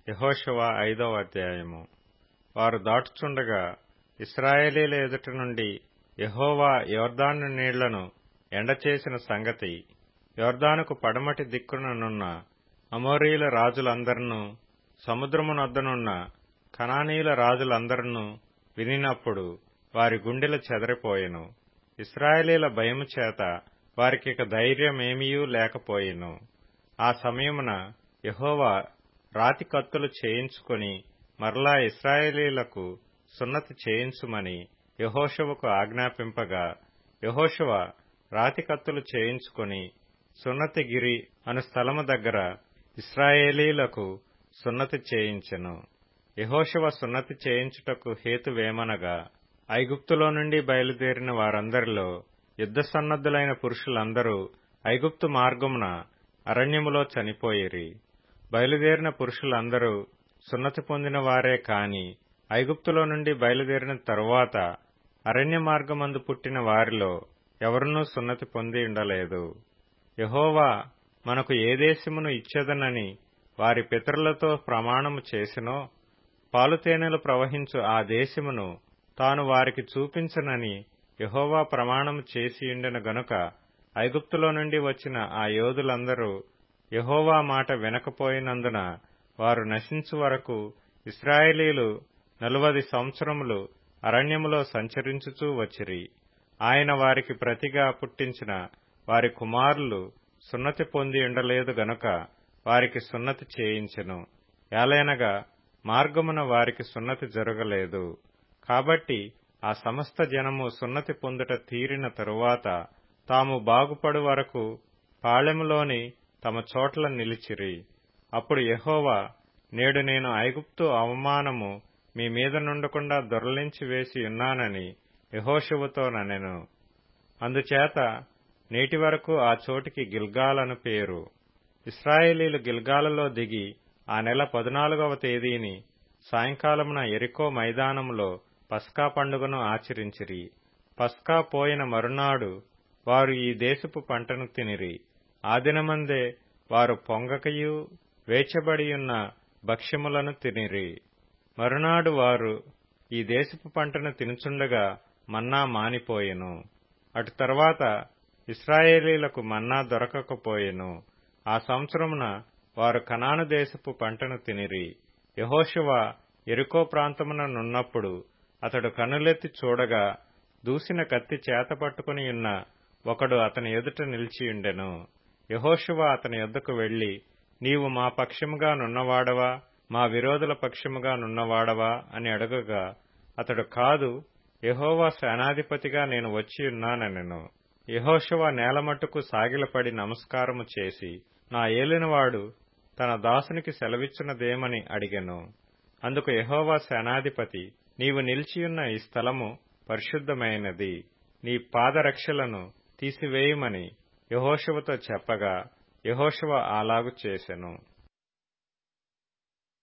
యహోషువ ఐదవ అధ్యాయము వారు దాటుచుండగా ఇస్రాయేలీల ఎదుట నుండి యహోవా యోర్దాను నీళ్లను ఎండచేసిన సంగతి యోర్దానుకు పడమటి దిక్కుననున్న అమోరీల రాజులందరినూ సముద్రమునొద్దనున్న కనానీల రాజులందరినూ వినినప్పుడు వారి గుండెలు చెదరిపోయెను ఇస్రాయేలీల భయము చేత వారికిక ధైర్యమేమియూ లేకపోయెను ఆ సమయమున యహోవా రాతి కత్తులు చేయించుకొని మరలా ఇస్రాయేలీలకు సున్నతి చేయించుమని యహోషువకు ఆజ్ఞాపింపగా యహోషువ రాతి కత్తులు చేయించుకొని సున్నతిగిరి అను స్థలము దగ్గర ఇస్రాయేలీలకు సున్నతి చేయించెను యహోషువ సున్నతి చేయించుటకు హేతువేమనగా ఐగుప్తులో నుండి బయలుదేరిన వారందరిలో యుద్ధ సన్నద్ధులైన పురుషులందరూ ఐగుప్తు మార్గమున అరణ్యములో చనిపోయిరి బయలుదేరిన పురుషులందరూ సున్నతి పొందిన వారే కాని ఐగుప్తులో నుండి బయలుదేరిన తరువాత అరణ్య మార్గమందు పుట్టిన వారిలో ఎవరునూ సున్నతి పొంది ఉండలేదు యహోవా మనకు ఏ దేశమును ఇచ్చేదనని వారి పితరులతో ప్రమాణము చేసినో పాలుతేనెలు ప్రవహించు ఆ దేశమును తాను వారికి చూపించనని యహోవా ప్రమాణము చేసియుండెన గనుక ఐగుప్తులో నుండి వచ్చిన ఆ యోధులందరూ యహోవా మాట వినకపోయినందున వారు నశించు వరకు ఇస్రాయేలీలు నలువది సంవత్సరములు అరణ్యములో సంచరించుచూ వచ్చిరి ఆయన వారికి ప్రతిగా పుట్టించిన వారి కుమారులు సున్నతి పొంది ఉండలేదు గనుక వారికి సున్నతి చేయించెను ఏలైనగా మార్గమున వారికి సున్నతి జరగలేదు కాబట్టి ఆ సమస్త జనము సున్నతి పొందుట తీరిన తరువాత తాము బాగుపడు వరకు పాళెములోని తమ చోట్ల నిలిచిరి అప్పుడు యహోవా నేడు నేను ఐగుప్తు అవమానము మీ మీద నుండకుండా దొరలించి వేసి ఉన్నానని యహోశువతో ననెను అందుచేత నేటి వరకు ఆ చోటికి గిల్గాలను పేరు ఇస్రాయేలీలు గిల్గాలలో దిగి ఆ నెల పద్నాలుగవ తేదీని సాయంకాలమున ఎరికో మైదానములో పస్కా పండుగను ఆచరించిరి పస్కా పోయిన మరునాడు వారు ఈ దేశపు పంటను తినిరి ఆ దినమందే వారు పొంగకయు వేచబడియున్న భక్ష్యములను తినిరి మరునాడు వారు ఈ దేశపు పంటను తినుచుండగా మన్నా మానిపోయెను అటు తర్వాత ఇస్రాయేలీలకు మన్నా దొరకకపోయెను ఆ సంవత్సరమున వారు కనాను దేశపు పంటను తినిరి యహోశువ ఎరుకో ప్రాంతమున నున్నప్పుడు అతడు కనులెత్తి చూడగా దూసిన కత్తి చేత పట్టుకుని ఉన్న ఒకడు అతని ఎదుట నిలిచియుండెను యహోశువ అతని యొద్దకు వెళ్లి నీవు మా పక్షముగా నున్నవాడవా మా విరోధుల పక్షముగా నున్నవాడవా అని అడగగా అతడు కాదు యహోవా సేనాధిపతిగా నేను వచ్చి ఉన్నానెను యహోశువ నేలమట్టుకు సాగిలపడి నమస్కారము చేసి నా ఏలినవాడు తన దాసునికి సెలవిచ్చున్నదేమని అడిగెను అందుకు యహోవా సేనాధిపతి నీవు నిలిచియున్న ఈ స్థలము పరిశుద్ధమైనది నీ పాదరక్షలను తీసివేయుమని యహోశువతో చెప్పగా యహోశువ అలాగు చేసెను